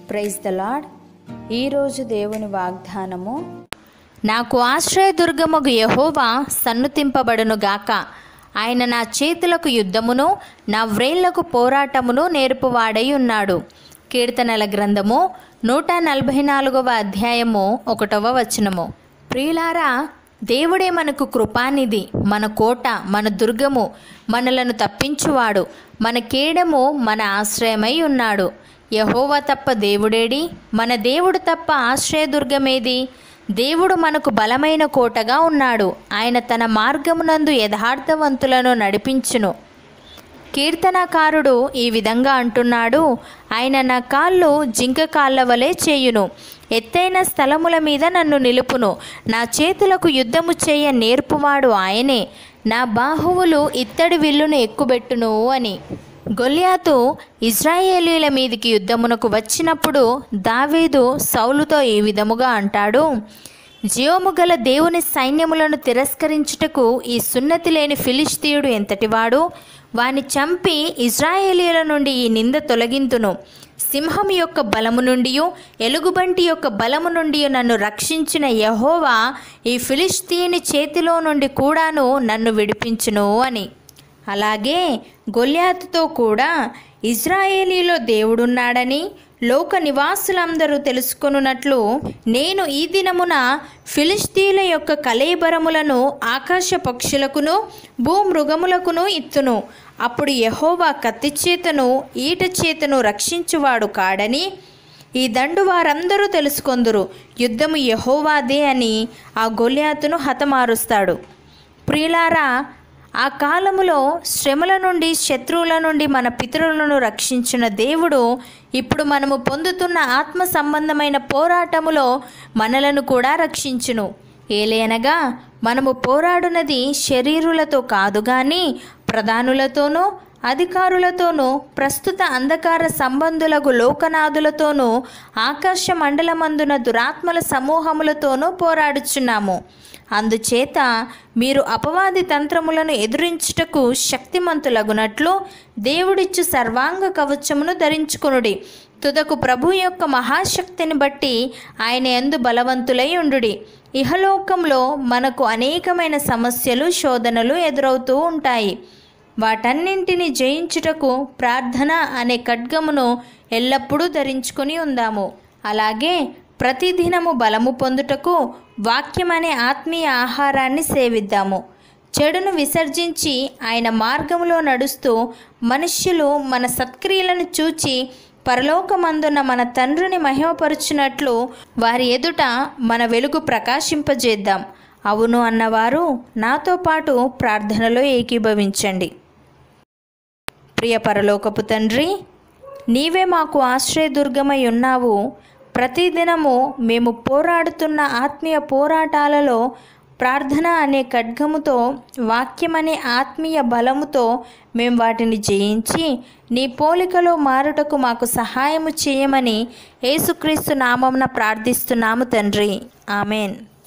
praise the lord ఈరోజు దేవుని వాగ్దానము నాకు ఆశ్రయదుర్గముగు యహోవా సన్నుతింపబడును గాక ఆయన నా చేతులకు యుద్ధమును నా వ్రేళ్లకు పోరాటమును నేర్పువాడై ఉన్నాడు కీర్తనల గ్రంథము నూట నలభై నాలుగవ అధ్యాయము ఒకటవ వచనము ప్రియులారా దేవుడే మనకు కృపానిధి మన కోట మన దుర్గము మనలను తప్పించువాడు మన కేడము మన ఆశ్రయమై ఉన్నాడు యహోవా తప్ప దేవుడేడి మన దేవుడు తప్ప ఆశ్రయదుర్గమేది దేవుడు మనకు బలమైన కోటగా ఉన్నాడు ఆయన తన మార్గమునందు యథార్థవంతులను నడిపించును కీర్తనకారుడు ఈ విధంగా అంటున్నాడు ఆయన నా కాళ్ళు జింక కాళ్ళ వలె చేయును ఎత్తైన స్థలముల మీద నన్ను నిలుపును నా చేతులకు యుద్ధము చేయ నేర్పువాడు ఆయనే నా బాహువులు ఇత్తడి విల్లును ఎక్కుబెట్టును అని గొల్యాతు ఇజ్రాయేలీల మీదికి యుద్ధమునకు వచ్చినప్పుడు దావీదు సౌలుతో ఈ విధముగా అంటాడు జీవము గల దేవుని సైన్యములను తిరస్కరించుటకు ఈ సున్నతి లేని ఫిలిస్తీయుడు ఎంతటివాడు వాని చంపి ఇజ్రాయేలీల నుండి ఈ నింద తొలగింతును సింహం యొక్క బలము నుండి ఎలుగుబంటి యొక్క బలము నుండి నన్ను రక్షించిన యహోవా ఈ ఫిలిస్తీని చేతిలో నుండి కూడాను నన్ను విడిపించును అని అలాగే గొల్యాతుతో కూడా ఇజ్రాయేలీలో దేవుడున్నాడని లోక నివాసులందరూ తెలుసుకొనున్నట్లు నేను ఈ దినమున ఫిలిస్తీన్ల యొక్క కలేబరములను ఆకాశ పక్షులకును భూమృగములకును ఇత్తును అప్పుడు యహోవా కత్తి చేతను ఈట చేతను రక్షించువాడు కాడని ఈ దండు వారందరూ తెలుసుకొందురు యుద్ధము యహోవాదే అని ఆ గొల్యాతును హతమారుస్తాడు ప్రియులారా ఆ కాలములో శ్రమల నుండి శత్రువుల నుండి మన పితరులను రక్షించిన దేవుడు ఇప్పుడు మనము పొందుతున్న ఆత్మ సంబంధమైన పోరాటములో మనలను కూడా రక్షించును ఏలేనగా మనము పోరాడునది శరీరులతో కాదు కానీ ప్రధానులతోనూ అధికారులతోనూ ప్రస్తుత అంధకార సంబంధులకు లోకనాథులతోనూ ఆకాశ మండలమందున దురాత్మల సమూహములతోనూ పోరాడుచున్నాము అందుచేత మీరు అపవాది తంత్రములను ఎదురించుటకు శక్తిమంతులగునట్లు దేవుడిచ్చు సర్వాంగ కవచమును ధరించుకొనుడి తుదకు ప్రభు యొక్క మహాశక్తిని బట్టి ఆయన ఎందు బలవంతులై ఉండుడి ఇహలోకంలో మనకు అనేకమైన సమస్యలు శోధనలు ఎదురవుతూ ఉంటాయి వాటన్నింటిని జయించుటకు ప్రార్థన అనే ఖడ్గమును ఎల్లప్పుడూ ధరించుకొని ఉందాము అలాగే ప్రతిదినము బలము పొందుటకు వాక్యం అనే ఆత్మీయ ఆహారాన్ని సేవిద్దాము చెడును విసర్జించి ఆయన మార్గంలో నడుస్తూ మనుష్యులు మన సత్క్రియలను చూచి పరలోకమందున్న మన తండ్రిని మహిమపరుచున్నట్లు వారి ఎదుట మన వెలుగు ప్రకాశింపజేద్దాం అవును అన్నవారు నాతో పాటు ప్రార్థనలో ఏకీభవించండి ప్రియ పరలోకపు తండ్రి నీవే మాకు ఆశ్రయదుర్గమై ఉన్నావు ప్రతిదినము మేము పోరాడుతున్న ఆత్మీయ పోరాటాలలో ప్రార్థన అనే ఖడ్గముతో వాక్యం అనే ఆత్మీయ బలముతో మేము వాటిని జయించి నీ పోలికలో మారుటకు మాకు సహాయము చేయమని యేసుక్రీస్తు నామమున ప్రార్థిస్తున్నాము తండ్రి ఆమెన్